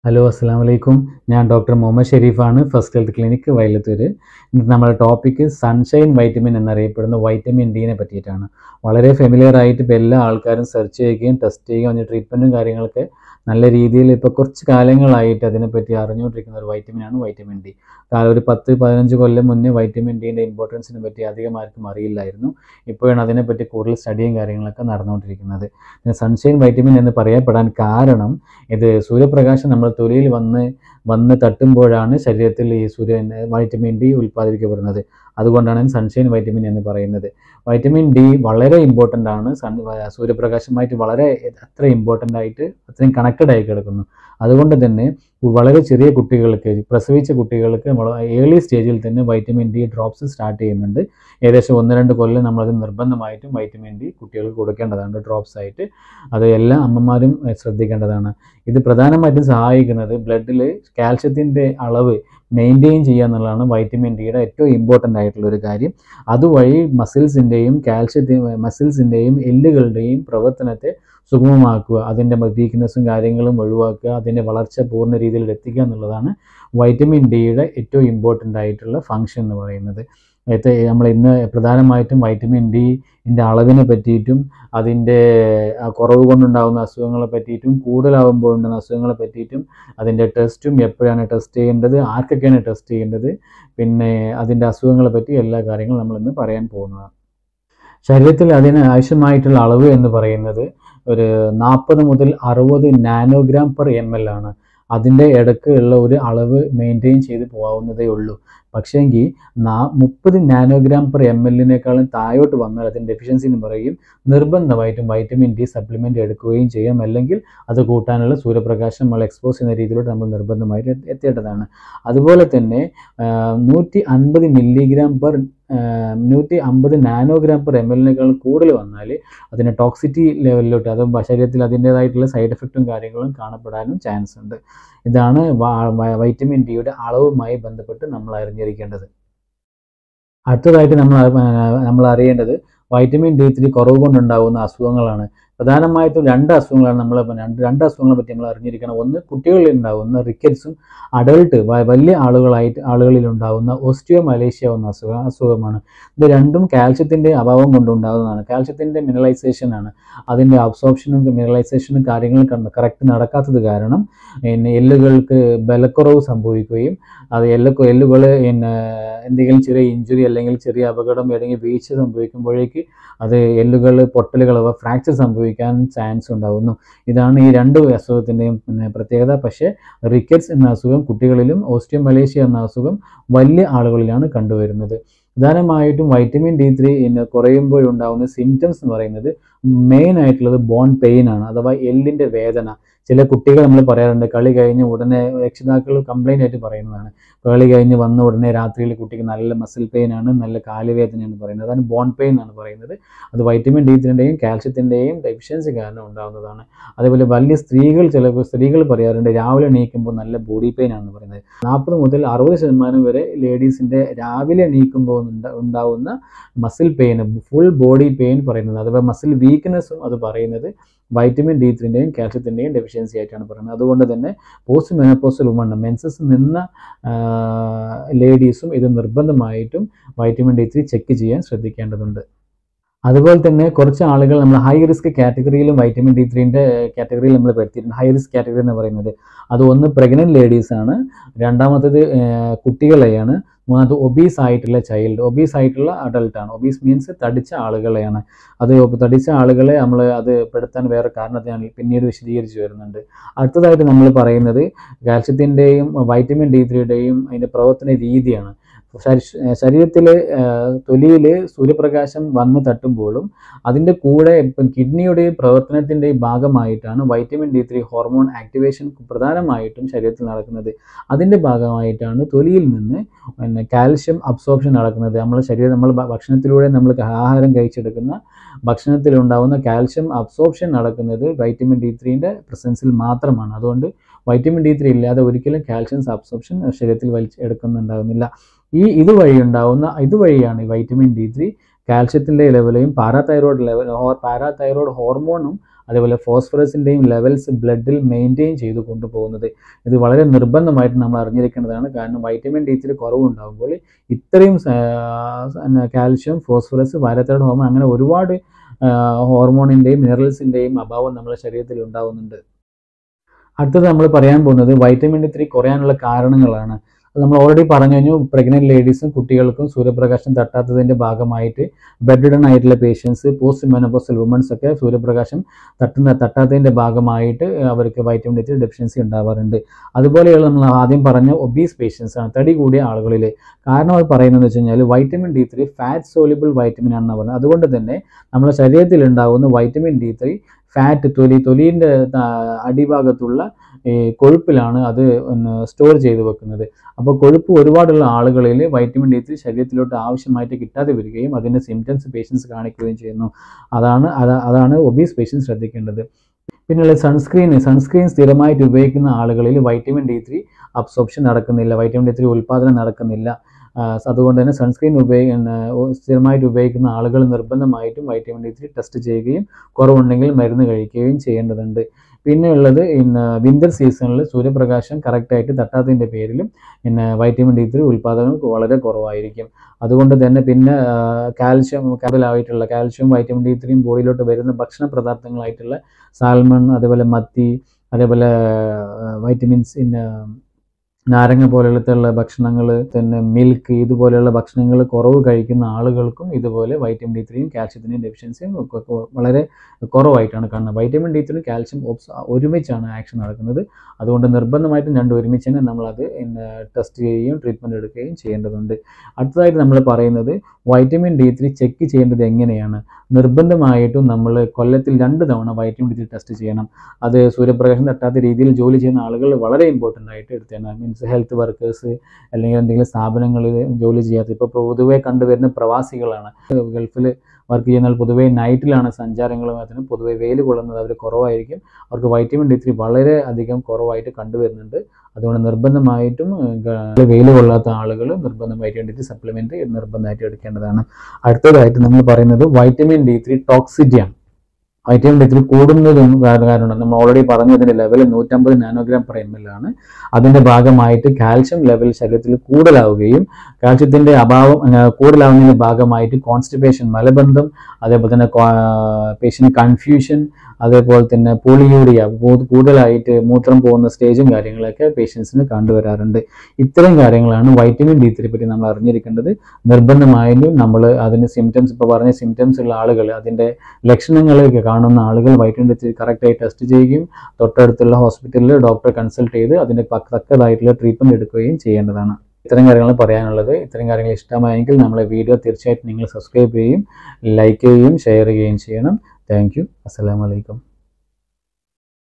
hello അസ്സാം വലൈക്കും ഞാൻ ഡോക്ടർ മുഹമ്മദ് ഷെരീഫാണ് ഫസ്റ്റ് ഹെൽത്ത് ക്ലിനിക്ക് വയലത്തൂർ ഇന്നത്തെ നമ്മുടെ ടോപ്പിക്ക് സൺഷൈൻ വൈറ്റമിൻ എന്നറിയപ്പെടുന്ന വൈറ്റമിൻ ഡിനെ പറ്റിയിട്ടാണ് വളരെ ഫെമിലിയർ ആയിട്ട് ഇപ്പോൾ എല്ലാ ആൾക്കാരും സെർച്ച് ചെയ്യുകയും ടെസ്റ്റ് ചെയ്യുകയും അതിൻ്റെ ട്രീറ്റ്മെൻറ്റും കാര്യങ്ങളൊക്കെ നല്ല രീതിയിൽ ഇപ്പോൾ കുറച്ച് കാലങ്ങളായിട്ട് അതിനെപ്പറ്റി അറിഞ്ഞുകൊണ്ടിരിക്കുന്ന ഒരു വൈറ്റമിനാണ് വൈറ്റമിൻ ഡി കാരണം ഒരു പത്ത് പതിനഞ്ച് കൊല്ലം മുന്നേ വൈറ്റമിൻ ഡിൻ്റെ ഇമ്പോർട്ടൻസിനെ പറ്റി അധികം ആർക്കും അറിയില്ലായിരുന്നു ഇപ്പോഴാണ് അതിനെപ്പറ്റി കൂടുതൽ സ്റ്റഡിയും കാര്യങ്ങളൊക്കെ നടന്നുകൊണ്ടിരിക്കുന്നത് സൺഷൈൻ വൈറ്റമിൻ എന്ന് പറയപ്പെടാൻ കാരണം ഇത് സൂര്യപ്രകാശം നമ്മൾ തൊലിയിൽ വന്ന് വന്ന് തട്ടുമ്പോഴാണ് ശരീരത്തിൽ ഈ സൂര്യൻ വൈറ്റമിൻ ഡി ഉൽപ്പാദിപ്പിക്കപ്പെടുന്നത് അതുകൊണ്ടാണ് സൺഷൈൻ വൈറ്റമിൻ എന്ന് പറയുന്നത് വൈറ്റമിൻ ഡി വളരെ ഇമ്പോർട്ടൻ്റ് ആണ് സൺ സൂര്യപ്രകാശമായിട്ട് വളരെ അത്ര ഇമ്പോർട്ടൻ്റ് ആയിട്ട് അത്രയും കണക്റ്റഡ് ആയി കിടക്കുന്നു അതുകൊണ്ട് തന്നെ വളരെ ചെറിയ കുട്ടികൾക്ക് പ്രസവിച്ച കുട്ടികൾക്ക് നമ്മൾ ഏർലി സ്റ്റേജിൽ തന്നെ വൈറ്റമിൻ ഡി ഡ്രോപ്സ് സ്റ്റാർട്ട് ചെയ്യുന്നുണ്ട് ഏകദേശം ഒന്ന് രണ്ട് കൊല്ലം നമ്മളത് നിർബന്ധമായിട്ടും വൈറ്റമിൻ ഡി കുട്ടികൾക്ക് കൊടുക്കേണ്ടതാണ് ഡ്രോപ്സ് ആയിട്ട് അത് എല്ലാ അമ്മമാരും ഏഹ്, ശ്രദ്ധിക്കേണ്ടതാണ് ഇത് പ്രധാനമായിട്ടും സഹായിക്കുന്നത് ബ്ലഡിൽ കാൽഷ്യത്തിൻ്റെ അളവ് മെയിൻറ്റെയിൻ ചെയ്യുക എന്നുള്ളതാണ് വൈറ്റമിൻ ഡിയുടെ ഏറ്റവും ഇമ്പോർട്ടൻ്റ് ആയിട്ടുള്ള ഒരു കാര്യം അതുവഴി മസിൽസിൻ്റെയും കാൽഷ്യത്തി മസിൽസിൻ്റെയും എല്ലുകളുടെയും പ്രവർത്തനത്തെ സുഗമമാക്കുക അതിൻ്റെ വീക്ക്നെസ്സും കാര്യങ്ങളും ഒഴിവാക്കുക അതിൻ്റെ വളർച്ച പൂർണ്ണ രീതിയിൽ എത്തിക്കുക എന്നുള്ളതാണ് വൈറ്റമിൻ ഡിയുടെ ഏറ്റവും ഇമ്പോർട്ടൻ്റ് ആയിട്ടുള്ള ഫങ്ഷൻ എന്ന് പറയുന്നത് ഇത് നമ്മൾ ഇന്ന് പ്രധാനമായിട്ടും വൈറ്റമിൻ ഡിൻ്റെ അളവിനെ പറ്റിയിട്ടും അതിൻ്റെ ആ കുറവ് കൊണ്ടുണ്ടാകുന്ന അസുഖങ്ങളെ പറ്റിയിട്ടും കൂടുതലാകുമ്പോൾ ഉണ്ടാകുന്ന അസുഖങ്ങളെ പറ്റിയിട്ടും അതിൻ്റെ ടെസ്റ്റും എപ്പോഴാണ് ടെസ്റ്റ് ചെയ്യേണ്ടത് ആർക്കൊക്കെയാണ് ടെസ്റ്റ് ചെയ്യേണ്ടത് പിന്നെ അതിൻ്റെ അസുഖങ്ങളെ പറ്റി എല്ലാ കാര്യങ്ങളും നമ്മൾ ഇന്ന് പറയാൻ പോകുന്നതാണ് ശരീരത്തിൽ അതിന് ആവശ്യമായിട്ടുള്ള അളവ് എന്ന് പറയുന്നത് ഒരു നാൽപ്പത് മുതൽ അറുപത് നാനോഗ്രാം പെർ എം എൽ ആണ് അതിൻ്റെ ഇടയ്ക്ക് ഉള്ള ഒരു അളവ് മെയിൻറ്റെയിൻ ചെയ്ത് പോകാവുന്നതേ ഉള്ളൂ പക്ഷേങ്കിൽ നാ മുപ്പത് നാനോഗ്രാം പെർ എം എല്ലിനേക്കാളും താഴോട്ട് വന്നാൽ അതിൻ്റെ ഡെഫിഷ്യൻസി എന്ന് പറയും നിർബന്ധമായിട്ടും വൈറ്റമിൻ ഡി സപ്ലിമെൻ്റ് എടുക്കുകയും ചെയ്യാം അല്ലെങ്കിൽ അത് കൂട്ടാനുള്ള സൂര്യപ്രകാശം നമ്മൾ എക്സ്പോസ് ചെയ്യുന്ന രീതിയിലോട്ട് നമ്മൾ നിർബന്ധമായിട്ട് എത്തി- എത്തേണ്ടതാണ് അതുപോലെ തന്നെ നൂറ്റി അൻപത് മില്ലിഗ്രാം പെർ നൂറ്റി അമ്പത് നാനോഗ്രാം പെർ എം എല്ലിനേക്കാളും കൂടുതൽ വന്നാൽ അതിന് ടോക്സിറ്റി ലെവലിലോട്ട് അത് ശരീരത്തിൽ അതിൻ്റേതായിട്ടുള്ള സൈഡ് എഫക്റ്റും കാര്യങ്ങളും കാണപ്പെടാനും ചാൻസ് ഉണ്ട് ഇതാണ് വ- വ- വൈറ്റമിൻ ഡിയുടെ അളവുമായി ബന്ധപ്പെട്ട് നമ്മൾ അറിഞ്ഞിരിക്കേണ്ടത് അടുത്തതായിട്ട് നമ്മൾ അ- നമ്മൾ അറിയേണ്ടത് വൈറ്റമിൻ ഡി ത്രീ കുറവ് കൊണ്ടുണ്ടാകുന്ന അസുഖങ്ങളാണ് പ്രധാനമായിട്ടും രണ്ട് അസുഖങ്ങളാണ് നമ്മൾ രണ്ട് രണ്ട് അസുഖങ്ങളെ പറ്റി നമ്മൾ അറിഞ്ഞിരിക്കണം ഒന്ന് കുട്ടികളിൽ ഉണ്ടാകുന്ന റിക്കറ്റ്സും അഡൾട്ട് വലിയ ആളുകളായിട്ട് ആളുകളിൽ ഉണ്ടാകുന്ന ഓസ്റ്റിയോ മലേഷ്യ എന്ന അസുഖം അസുഖമാണ് ഇത് രണ്ടും കാൽഷ്യത്തിൻ്റെ അഭാവം കൊണ്ടുണ്ടാകുന്നതാണ് കാൽഷ്യത്തിൻ്റെ മിനറലൈസേഷൻ ആണ് അതിൻ്റെ അബ്സോർപ്ഷനും മിനറലൈസേഷനും കാര്യങ്ങളും കറക്റ്റ് നടക്കാത്തത് കാരണം പിന്നെ എല്ലുകൾക്ക് ബലക്കുറവ് സംഭവിക്കുകയും അത് എല്ല് എല്ലുകൾ പിന്നെ എന്തെങ്കിലും ചെറിയ ഇഞ്ചുറി അല്ലെങ്കിൽ ചെറിയ അപകടം അല്ലെങ്കിൽ വീഴ്ച സംഭവിക്കുമ്പോഴേക്ക് അത് എല്ലുകൾ പൊട്ടലുകൾ അഥവാ ഫ്രാക്ചർ സംഭവിക്കാൻ ചാൻസ് ഉണ്ടാകുന്നു ഇതാണ് ഈ രണ്ട് അസുഖത്തിൻ്റെയും പിന്നെ പ്രത്യേകത പക്ഷേ റിക്കറ്റ്സ് എന്ന അസുഖം കുട്ടികളിലും ഓസ്റ്റിയോ മലേഷ്യ എന്ന അസുഖം വലിയ ആളുകളിലാണ് കണ്ടുവരുന്നത് പ്രധാനമായിട്ടും വൈറ്റമിൻ ഡി ത്രീ കുറയുമ്പോഴുണ്ടാകുന്ന സിംറ്റംസ് എന്ന് പറയുന്നത് മെയിൻ ആയിട്ടുള്ളത് ബോൺ പെയിൻ ആണ് അഥവാ എല്ലിൻ്റെ വേദന ചില കുട്ടികൾ നമ്മൾ പറയാറുണ്ട് കളി കഴിഞ്ഞ് ഉടനെ രക്ഷിതാക്കൾ കംപ്ലൈൻ്റ് ആയിട്ട് പറയുന്നതാണ് കളി കഴിഞ്ഞ് വന്ന ഉടനെ രാത്രിയിൽ കുട്ടിക്ക് നല്ല മസിൽ പെയിൻ ആണ് നല്ല കാലുവേദനയാണ് പറയുന്നത് അതാണ് ബോൺ പെയിൻ എന്നാണ് പറയുന്നത് അത് വൈറ്റമിൻ ഡി ത്രീൻ്റെയും കാൽഷ്യത്തിൻ്റെയും ഡെഫിഷ്യൻസി കാരണം ഉണ്ടാകുന്നതാണ് അതേപോലെ വലിയ സ്ത്രീകൾ ചിലപ്പോൾ സ്ത്രീകൾ പറയാറുണ്ട് രാവിലെ എണീക്കുമ്പോൾ നല്ല ബോഡി പെയിൻ ആണെന്ന് പറയുന്നത് നാൽപ്പത് മുതൽ അറുപത് ശതമാനം വരെ ലേഡീസിൻ്റെ രാവിലെ എണീക്കുമ്പോൾ ഉണ്ടാ- ഉണ്ടാവുന്ന muscle pain full body pain പറയുന്നത് അഥവാ മസിൽ വീക്ക്നെസ്സും അത് പറയുന്നത് വൈറ്റമിൻ ഡി ത്രീൻ്റെയും കാൽഷ്യത്തിൻ്റെയും ഡെഫിഷ്യൻസി ആയിട്ടാണ് പറയുന്നത് അതുകൊണ്ട് തന്നെ പോസ്റ്റ് മെനപ്പോസൽ വുമൺ മെൻസസ് നിന്ന ലേഡീസും ഇത് നിർബന്ധമായിട്ടും വൈറ്റമിൻ ഡി ത്രീ ചെക്ക് ചെയ്യാൻ ശ്രദ്ധിക്കേണ്ടതുണ്ട് അതുപോലെ തന്നെ കുറച്ച് ആളുകൾ നമ്മൾ ഹൈ റിസ്ക് കാറ്റഗറിയിലും വൈറ്റമിൻ ഡി ത്രീൻ്റെ കാറ്റഗറിയിൽ നമ്മൾ പെടുത്തിയിട്ടുണ്ട് ഹൈ റിസ്ക് കാറ്റഗറി എന്ന് പറയുന്നത് അത് ഒന്ന് പ്രഗ്നൻറ്റ് ലേഡീസ് ആണ് രണ്ടാമത്തേത് ഏർ, കുട്ടികളെയാണ് മൂന്നാമത് ഒബീസ് ആയിട്ടുള്ള ചൈൽഡ് ഒബീസ് ആയിട്ടുള്ള അഡൾട്ട് ആണ് ഒബീസ് മീൻസ് തടിച്ച ആളുകളെയാണ് അത് തടിച്ച ആളുകളെ നമ്മൾ അത് പെടുത്താൻ വേറെ കാരണത്തെ ഞാൻ പിന്നീട് വിശദീകരിച്ച് വരുന്നുണ്ട് അടുത്തതായിട്ട് നമ്മൾ പറയുന്നത് കാൽഷ്യത്തിൻ്റെയും വൈറ്റമിൻ ഡി ത്രീയുടെയും അതിൻ്റെ പ്രവർത്തന രീതിയാണ് ശരീരത്തിൽ തൊലിയിൽ സൂര്യപ്രകാശം വന്ന് തട്ടുമ്പോഴും അതിൻ്റെ കൂടെ ഇപ്പം കിഡ്നിയുടെ പ്രവർത്തനത്തിൻ്റെ ഭാഗമായിട്ടാണ് vitamin D three hormone activation പ്രധാനമായിട്ടും ശരീരത്തിൽ നടക്കുന്നത് അതിൻ്റെ ഭാഗമായിട്ടാണ് തൊലിയിൽ നിന്ന് പിന്നെ കാൽഷ്യം അബ്സോർപ്ഷൻ നടക്കുന്നത് നമ്മൾ ശരീരം നമ്മൾ ഭ- ഭക്ഷണത്തിലൂടെ നമ്മൾ ആഹാരം കഴിച്ചെടുക്കുന്ന ഭക്ഷണത്തിലുണ്ടാവുന്ന കാൽഷ്യം അബ്സോർപ്ഷൻ നടക്കുന്നത് വൈറ്റമിൻ ഡി ത്രീൻ്റെ പ്രസൻസിൽ മാത്രമാണ് അതുകൊണ്ട് വൈറ്റമിൻ ഡി ത്രീ ഇല്ലാതെ ഒരിക്കലും കാൽഷ്യം അബ്സോർപ്ഷൻ ശരീരത്തിൽ വലിച്ച് എടുക്കുന്നുണ്ടാകുന്നില്ല ഈ ഇതുവഴി ഉണ്ടാവുന്ന ഇതുവഴിയാണ് ഈ വൈറ്റമിൻ ഡി ത്രീ കാൽഷ്യത്തിൻ്റെ ലെവലെയും പാരാതൈറോയ്ഡ് ലെവൽ പാരാതൈറോയ്ഡ് ഹോർമോണും അതേപോലെ ഫോസ്ഫറസിൻ്റെയും ലെവൽസ് ബ്ലഡിൽ മെയിൻറ്റെയിൻ ചെയ്ത് കൊണ്ടുപോകുന്നത് ഇത് വളരെ നിർബന്ധമായിട്ട് നമ്മൾ അറിഞ്ഞിരിക്കേണ്ടതാണ് കാരണം വൈറ്റമിൻ ഡി ത്രീ കുറവുണ്ടാകുമ്പോൾ ഇത്രയും കാൽഷ്യം ഫോസ്ഫറസ് പാരത്തൈഡ് ഹോർമോൺ അങ്ങനെ ഒരുപാട് ഹോർമോണിൻ്റെയും മിനറൽസിൻ്റെയും അഭാവം നമ്മുടെ ശരീരത്തിൽ ഉണ്ടാകുന്നുണ്ട് അടുത്തത് നമ്മൾ പറയാൻ പോകുന്നത് വൈറ്റമിൻ ഡി ത്രീ കുറയാനുള്ള കാരണങ്ങളാണ് അത് നമ്മൾ ഓൾറെഡി പറഞ്ഞു കഴിഞ്ഞു പ്രഗ്നന്റ് ലേഡീസും കുട്ടികൾക്കും സൂര്യപ്രകാശം തട്ടാത്തതിൻ്റെ ഭാഗമായിട്ട് ബെഡ് ആയിട്ടുള്ള പേഷ്യൻസ് പോസ്റ്റ് മെനോപോസൽ വുമൻസ് ഒക്കെ സൂര്യപ്രകാശം തട്ടുന്ന തട്ടാത്തതിൻ്റെ ഭാഗമായിട്ട് അവർക്ക് വൈറ്റമിൻ ഡി ത്രീ ഡെഫിഷ്യൻസി ഉണ്ടാവാറുണ്ട് അതുപോലെയുള്ള നമ്മൾ ആദ്യം പറഞ്ഞ ഒബീസ് പേഷ്യൻസ് ആണ് തടി കൂടിയ ആളുകളിൽ കാരണം അത് പറയുന്നത് വെച്ച് കഴിഞ്ഞാൽ vitamin D three fat soluble vitamin ആണെന്ന് പറയുന്നത് അതുകൊണ്ട് തന്നെ നമ്മുടെ ശരീരത്തിൽ ഉണ്ടാകുന്ന വൈറ്റമിൻ ഡി ത്രീ ഫാറ്റ് തൊലി തൊലിൻ്റെ അടിഭാഗത്തുള്ള ഈ കൊഴുപ്പിലാണ് അത് സ്റ്റോർ ചെയ്ത് വെക്കുന്നത് അപ്പോൾ കൊഴുപ്പ് ഒരുപാടുള്ള ആളുകളിൽ വൈറ്റമിൻ ഡി ത്രീ ശരീരത്തിലോട്ട് ആവശ്യമായിട്ട് കിട്ടാതെ വരികയും അതിൻ്റെ സിംറ്റംസ് പേഷ്യൻസ് കാണിക്കുകയും ചെയ്യുന്നു അതാണ് അതാ- അതാണ് ഒബീസ് പേഷ്യൻസ് ശ്രദ്ധിക്കേണ്ടത് പിന്നെയുള്ള സൺസ്ക്രീൻ സൺസ്ക്രീൻ സ്ഥിരമായിട്ട് ഉപയോഗിക്കുന്ന ആളുകളിൽ വൈറ്റമിൻ ഡി ത്രീ അബ്സോർപ്ഷൻ നടക്കുന്നില്ല വൈറ്റമിൻ ഡി ത്രീ ഉൽപ്പാദനം നടക്കുന്നില്ല ആ, അതുകൊണ്ട് തന്നെ സൺസ്ക്രീൻ ഉപയോഗി സ്ഥിരമായിട്ട് ഉപയോഗിക്കുന്ന ആളുകൾ നിർബന്ധമായിട്ടും വൈറ്റമിൻ ഡി ത്രീ ടെസ്റ്റ് ചെയ്യുകയും കുറവുണ്ടെങ്കിൽ മരുന്ന് കഴിക്കുകയും ചെയ്യേണ്ടതുണ്ട് പിന്നെ ഉള്ളത് ഇന്ന് വിൻ്റർ സീസണിൽ സൂര്യപ്രകാശം കറക്റ്റായിട്ട് തട്ടാത്തതിൻ്റെ പേരിലും പിന്നെ വൈറ്റമിൻ ഡി ത്രീ ഉൽപ്പാദനം വളരെ കുറവായിരിക്കും അതുകൊണ്ട് തന്നെ പിന്നെ കാൽഷ്യം കടലായിട്ടുള്ള കാൽഷ്യം വൈറ്റമിൻ ഡി ത്രീയും ബോഡിയിലോട്ട് വരുന്ന ഭക്ഷണ പദാർത്ഥങ്ങളായിട്ടുള്ള സാൽമൺ അതേപോലെ മത്തി അതേപോലെ വൈറ്റമിൻസ് പിന്നെ നാരങ്ങ പോലെയുള്ള ഭക്ഷണങ്ങൾ പിന്നെ മിൽക്ക് ഇതുപോലെയുള്ള ഭക്ഷണങ്ങൾ കുറവ് കഴിക്കുന്ന ആളുകൾക്കും ഇതുപോലെ വൈറ്റമിൻ ഡി ത്രീയും കാൽഷ്യത്തിൻ്റെയും ഡെഫിഷ്യൻസിയും ഒക്കെ കൊ- വളരെ കുറവായിട്ടാണ് കാണുന്നത് വൈറ്റമിൻ ഡി ത്രീയും കാൽഷ്യം ഓപ്സ് ഒരുമിച്ചാണ് ആക്ഷൻ നടക്കുന്നത് അതുകൊണ്ട് നിർബന്ധമായിട്ടും രണ്ടും ഒരുമിച്ച് തന്നെ നമ്മളത് ടെസ്റ്റ് ചെയ്യുകയും ട്രീറ്റ്മെൻറ്റ് എടുക്കുകയും ചെയ്യേണ്ടതുണ്ട് അടുത്തതായിട്ട് നമ്മൾ പറയുന്നത് വൈറ്റമിൻ ഡി ത്രീ ചെക്ക് ചെയ്യേണ്ടത് എങ്ങനെയാണ് നിർബന്ധമായിട്ടും നമ്മൾ കൊല്ലത്തിൽ രണ്ട് തവണ വൈറ്റമിൻ ഡി ത്രീ ടെസ്റ്റ് ചെയ്യണം അത് സൂര്യപ്രകാശം തട്ടാത്ത രീതിയിൽ ജോലി ചെയ്യുന്ന ആളുകൾ വളരെ ഇമ്പോർട്ടൻ്റ് ആയിട്ട് എടുത്തേണം മീൻസ് ഹെൽത്ത് വർക്കേഴ്സ് അല്ലെങ്കിൽ എന്തെങ്കിലും സ്ഥാപനങ്ങളിൽ ജോലി ചെയ്യാത്ത ഇപ്പോൾ പൊതുവെ കണ്ടുവരുന്ന പ്രവാസികളാണ് ഗൾഫിൽ വർക്ക് ചെയ്യുന്ന ആൾ പൊതുവേ നൈറ്റിലാണ് സഞ്ചാരങ്ങളും അതിന് പൊതുവെ വെയിൽ കൊള്ളുന്നത് അവർ കുറവായിരിക്കും അവർക്ക് വൈറ്റമിൻ ഡി ത്രീ വളരെ അധികം കുറവായിട്ട് കണ്ടുവരുന്നുണ്ട് അതുകൊണ്ട് നിർബന്ധമായിട്ടും വെയിൽ കൊള്ളാത്ത ആളുകൾ നിർബന്ധം വൈറ്റമിൻ ഡി ത്രീ സപ്ലിമെൻറ്റ് നിർബന്ധമായിട്ട് എടുക്കേണ്ടതാണ് അടുത്തതായിട്ട് നമ്മൾ പറയുന്നത് വൈറ്റമിൻ ഡി ത്രീ ടോക്സിറ്റിയാണ് വൈറ്റമിൻ ഡി ത്രീ കൂടുന്നതും കാരണം നമ്മൾ ഓൾറെഡി പറഞ്ഞു അതിൻ്റെ ലെവൽ നൂറ്റമ്പത് നാനോഗ്രാം per ml ആണ് അതിൻ്റെ ഭാഗമായിട്ട് കാൽഷ്യം ലെവൽ ശരീരത്തിൽ കൂടുതലാവുകയും കാൽഷ്യത്തിൻ്റെ അഭാവം ആ, കൂടുതലാവുന്നതിൻ്റെ ഭാഗമായിട്ട് കോൺസ്റ്റിപ്പേഷൻ മലബന്ധം അതേപോലെ തന്നെ പേഷ്യൻ്റ് കൺഫ്യൂഷൻ അതേപോലെ തന്നെ പോളിയൂറിയ കൂടുതലായിട്ട് മൂത്രം പോകുന്ന സ്റ്റേജും കാര്യങ്ങളൊക്കെ പേഷ്യൻസിന് കണ്ടുവരാറുണ്ട് ഇത്തരം കാര്യങ്ങളാണ് വൈറ്റമിൻ ഡി ത്രീ പറ്റി നമ്മൾ അറിഞ്ഞിരിക്കേണ്ടത് നിർബന്ധമായും നമ്മൾ അതിന് സിംറ്റംസ് ഇപ്പോൾ പറഞ്ഞ സിംറ്റംസ് ഉള്ള ആളുകൾ അതിൻ്റെ ലക്ഷണങ്ങളൊക്കെ കാണുന്ന ആളുകൾ വൈറ്റമിൻ ഡി ത്രീ കറക്റ്റായി ടെസ്റ്റ് ചെയ്യുകയും തൊട്ടടുത്തുള്ള ഹോസ്പിറ്റലിൽ ഡോക്ടറെ കൺസൾട്ട് ചെയ്ത് അതിൻ്റെ പക്ക- തക്കതായിട്ടുള്ള ട്രീറ്റ്മെൻറ്റ് എടുക്കുകയും ചെയ്യേണ്ടതാണ് ഇത്തരം കാര്യങ്ങൾ പറയാനുള്ളത് ഇത്തരം കാര്യങ്ങൾ ഇഷ്ടമായെങ്കിൽ നമ്മളെ വീഡിയോ തീർച്ചയായിട്ടും നിങ്ങൾ സബ്സ്ക്രൈബ് ചെയ്യുകയും ലൈക്ക് ചെയ്യുകയും ഷെയർ ചെയ്യുകയും ചെയ്യണം താങ്ക് യു അസ്സലാമു അലൈക്കും